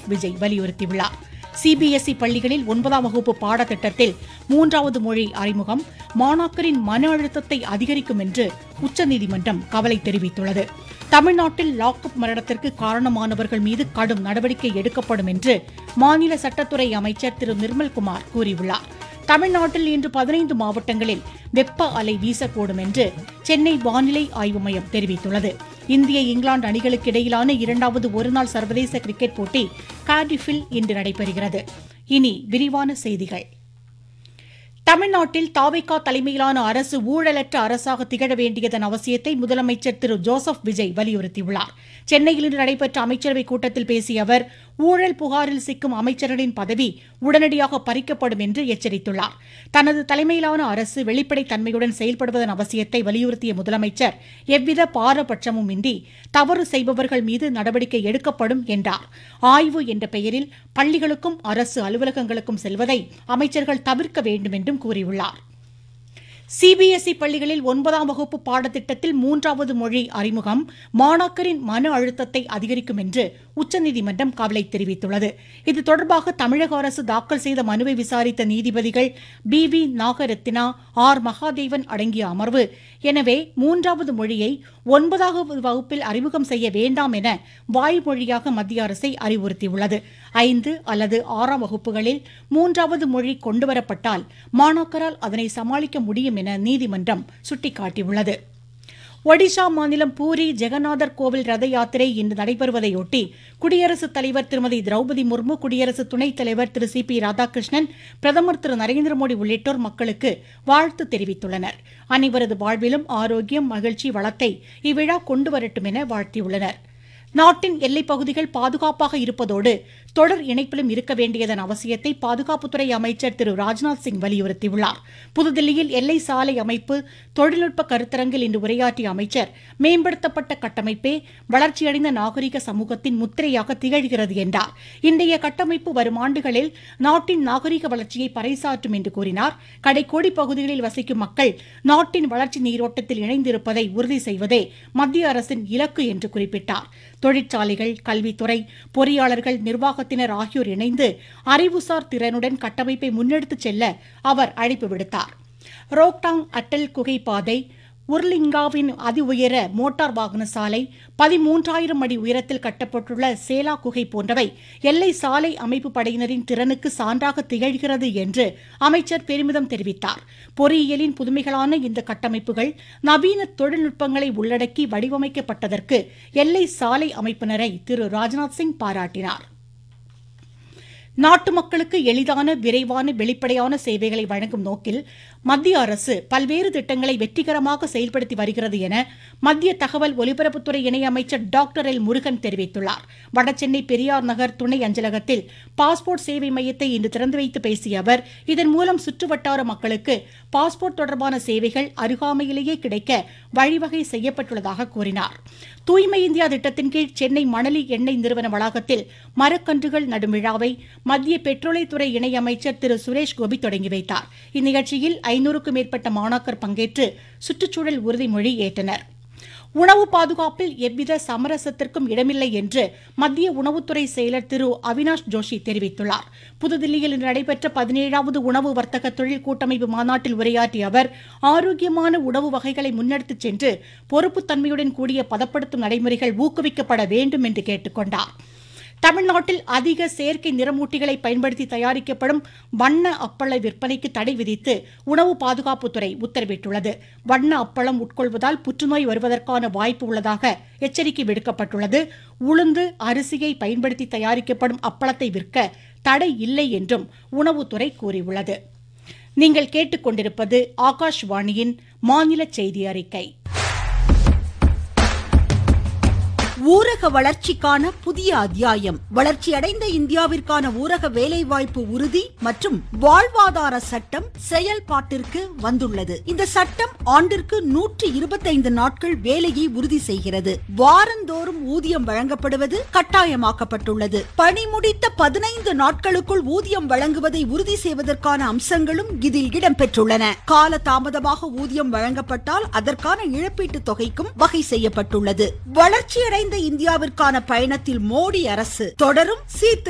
Joseph Vijay வலியுறுத்தியுள்ளார் CBSE பள்ளிகளில் ஒன்பதாம் வகுப்பு பாடத்திட்டத்தில் மூன்றாவது மொழி அறிமுகம் மாணாக்கரின் மன அழுத்தத்தை அதிகரிக்கும் என்று உச்சநீதிமன்றம் கவலை தெரிவித்துள்ளது தமிழ்நாட்டில் லாக்அப் மரணத்திற்கு காரணமானவர்கள் மீது கடும் நடவடிக்கை எடுக்கப்படும் என்று மாநில சட்டத்துறை அமைச்சர் திரு நிர்மல்குமார் கூறியுள்ளார் தமிழ்நாட்டில் இன்று பதினைந்து மாவட்டங்களில் வெப்ப அலை வீசக்கூடும் என்று சென்னை வானிலை ஆய்வு மையம் தெரிவித்துள்ளது இந்திய இங்கிலாந்து அணிகளுக்கு இடையிலான இரண்டாவது ஒருநாள் சர்வதேச கிரிக்கெட் போட்டி கார்டிஃபில் இன்று நடைபெறுகிறது இனி விரிவான செய்திகள் தமிழ்நாட்டில் தாவைக்கா தலைமையிலான அரசு ஊழலற்ற அரசாக திகழ வேண்டியதன் அவசியத்தை முதலமைச்சர் திரு ஜோசப் விஜய் வலியுறுத்தியுள்ளார் சென்னையில் இன்று நடைபெற்ற அமைச்சரவைக் கூட்டத்தில் பேசிய அவர் ஊழல் புகாரில் சிக்கும் அமைச்சர்களின் பதவி உடனடியாக பறிக்கப்படும் என்று எச்சரித்துள்ளார் தனது தலைமையிலான அரசு வெளிப்படைத் தன்மையுடன் செயல்படுவதன் அவசியத்தை வலியுறுத்திய முதலமைச்சர் எவ்வித பாரபட்சமும் இன்றி தவறு செய்பவர்கள் மீது நடவடிக்கை எடுக்கப்படும் என்றார் ஆய்வு என்ற பெயரில் பள்ளிகளுக்கும் அரசு அலுவலகங்களுக்கும் செல்வதை அமைச்சர்கள் தவிர்க்க வேண்டும் என்றும் கூறியுள்ளார் சிபிஎஸ்இ பள்ளிகளில் ஒன்பதாம் வகுப்பு பாடத்திட்டத்தில் மூன்றாவது மொழி அறிமுகம் மாணாக்கரின் மன அழுத்தத்தை அதிகரிக்கும் என்று உச்சநீதிமன்றம் கவலை தெரிவித்துள்ளது இது தொடர்பாக தமிழக அரசு தாக்கல் செய்த மனுவை விசாரித்த நீதிபதிகள் B V Nagarathna R Mahadevan அடங்கிய அமர்வு எனவே மூன்றாவது மொழியை ஒன்பதாவது வகுப்பில் அறிமுகம் செய்ய வேண்டாம் என வாய்மொழியாக மத்திய அரசை அறிவுறுத்தியுள்ளது ஐந்து அல்லது ஆறாம் வகுப்புகளில் மூன்றாவது மொழி கொண்டுவரப்பட்டால் மாணாக்கரால் அதனை சமாளிக்க முடியும் என நீதிமன்றம் சுட்டிக்காட்டியுள்ளது ஒடிஷா மாநிலம் பூரி ஜெகநாதர் கோவில் ரத யாத்திரை இன்று நடைபெறுவதையொட்டி குடியரசுத் தலைவர் திருமதி திரௌபதி முர்மு குடியரசு துணைத் தலைவர் திரு சி பி ராதாகிருஷ்ணன் பிரதமர் திரு நரேந்திர மோடி உள்ளிட்டோர் மக்களுக்கு வாழ்த்து தெரிவித்துள்ளனர் அனைவரது வாழ்விலும் ஆரோக்கியம் மகிழ்ச்சி வளத்தை இவ்விழா கொண்டு வரட்டும் என வாழ்த்தியுள்ளனர் நாட்டின் எல்லைப் பகுதிகள் பாதுகாப்பாக இருப்பதோடு தொடர் இணைப்பிலும் இருக்க வேண்டியதன் அவசியத்தை பாதுகாப்புத்துறை அமைச்சர் திரு ராஜ்நாத் சிங் வலியுறுத்தியுள்ளார் புதுதில்லியில் எல்லை சாலை அமைப்பு தொழில்நுட்ப கருத்தரங்கில் இன்று உரையாற்றிய அமைச்சர் மேம்படுத்தப்பட்ட கட்டமைப்பே வளர்ச்சியடைந்த நாகரிக சமூகத்தின் முத்திரையாக திகழ்கிறது என்றார் இன்றைய கட்டமைப்பு வரும் ஆண்டுகளில் நாட்டின் நாகரிக வளர்ச்சியை பறைசாற்றும் என்று கூறினார் கடைக்கோடி பகுதிகளில் வசிக்கும் மக்கள் நாட்டின் வளர்ச்சி நீரோட்டத்தில் இணைந்திருப்பதை உறுதி செய்வதே மத்திய அரசின் இலக்கு என்று குறிப்பிட்டார் தொழிற்சாலைகள் கல்வித்துறை பொறியாளர்கள் நிர்வாகத்தினர் ஆகியோர் இணைந்து அறிவுசார் திறனுடன் கட்டமைப்பை முன்னெடுத்துச் செல்ல அவர் அழைப்பு விடுத்தார் ரோக்டாங் அட்டல் குகை பாதை உர்லிங்காவின் அதி உயர மோட்டார் வாகன சாலை பதிமூன்றாயிரம் அடி உயரத்தில் கட்டப்பட்டுள்ள சேலா குகை போன்றவை எல்லை சாலை அமைப்பு படையினரின் திறனுக்கு சான்றாக திகழ்கிறது என்று அமைச்சர் பெருமிதம் தெரிவித்தார் பொறியியலின் புதுமைகளான இந்த கட்டமைப்புகள் நவீன தொழில்நுட்பங்களை உள்ளடக்கி வடிவமைக்கப்பட்டதற்கு எல்லை சாலை அமைப்பினரை திரு ராஜ்நாத் சிங் பாராட்டினார் நாட்டு மக்களுக்கு எளிதான விரைவான வெளிப்படையான சேவைகளை வழங்கும் நோக்கில் மத்திய அரசு பல்வேறு திட்டங்களை வெற்றிகரமாக செயல்படுத்தி வருகிறது என மத்திய தகவல் ஒலிபரப்புத்துறை இணையமைச்சர் டாக்டர் எல் முருகன் தெரிவித்துள்ளார் வடசென்னை பெரியார் நகர் துணை அஞ்சலகத்தில் பாஸ்போர்ட் சேவை மையத்தை இன்று திறந்து வைத்து பேசிய அவர் இதன் மூலம் சுற்றுவட்டார மக்களுக்கு பாஸ்போர்ட் தொடர்பான சேவைகள் அருகாமையிலேயே கிடைக்க வழிவகை செய்யப்பட்டுள்ளதாக கூறினார் தூய்மை இந்தியா திட்டத்தின் கீழ் சென்னை மணலி எண்ணெய் நிறுவன வளாகத்தில் மரக்கன்றுகள் நடும் விழாவை மத்திய பெட்ரோலியத்துறை இணையமைச்சர் திரு சுரேஷ் கோபி தொடங்கி வைத்தார் இந்நிகழ்ச்சியில் ஐநூறுக்கும் மேற்பட்ட மாணாக்கர் பங்கேற்று சுற்றுச்சூழல் உறுதிமொழி ஏற்றனர் உணவு பாதுகாப்பில் எவ்வித சமரசத்திற்கும் இடமில்லை என்று மத்திய உணவுத்துறை செயலர் திரு அவினாஷ் ஜோஷி தெரிவித்துள்ளார் புதுதில்லியில் இன்று நடைபெற்ற பதினேழாவது உணவு வர்த்தக தொழில் கூட்டமைப்பு மாநாட்டில் உரையாற்றிய அவர் ஆரோக்கியமான உணவு வகைகளை முன்னெடுத்துச் சென்று பொறுப்புத்தன்மையுடன் கூடிய பதப்படுத்தும் நடைமுறைகள் ஊக்குவிக்கப்பட வேண்டும் என்று கேட்டுக் கொண்டார் தமிழ்நாட்டில் அதிக செயற்கை நிறமூட்டிகளை பயன்படுத்தி தயாரிக்கப்படும் வண்ண அப்பள விற்பனைக்கு தடை விதித்து உணவு பாதுகாப்புத்துறை உத்தரவிட்டுள்ளது வண்ண அப்பளம் உட்கொள்வதால் புற்றுநோய் வருவதற்கான வாய்ப்பு உள்ளதாக எச்சரிக்கை விடுக்கப்பட்டுள்ளது உளுந்து அரிசியை பயன்படுத்தி தயாரிக்கப்படும் அப்பளத்தை விற்க தடை இல்லை என்றும் உணவுத்துறை கூறியுள்ளது நீங்கள் கேட்டுக்கொண்டிருப்பது ஆகாஷ்வாணியின் மாநில செய்தி அறிக்கை ஊரக வளர்ச்சிக்கான புதிய அத்தியாயம் வளர்ச்சியடைந்த இந்தியாவிற்கான ஊரக வேலைவாய்ப்பு உறுதி மற்றும் வாழ்வாதார சட்டம் செயல்பாட்டிற்கு வந்துள்ளது இந்த சட்டம் ஆண்டிற்கு நூற்றி இருபத்தைந்து நாட்கள் வேலையை உறுதி செய்கிறது வாரந்தோறும் ஊதியம் வழங்கப்படுவது கட்டாயமாக்கப்பட்டுள்ளது பணி முடித்த பதினைந்து நாட்களுக்குள் ஊதியம் வழங்குவதை உறுதி செய்வதற்கான அம்சங்களும் இதில் இடம்பெற்றுள்ளன கால தாமதமாக ஊதியம் வழங்கப்பட்டால் அதற்கான இழப்பீட்டு தொகைக்கும் வகை செய்யப்பட்டுள்ளது வளர்ச்சியடைந்த இந்தியாவிற்கான பயணத்தில் மோடி அரசு தொடரும் சீர்திருத்த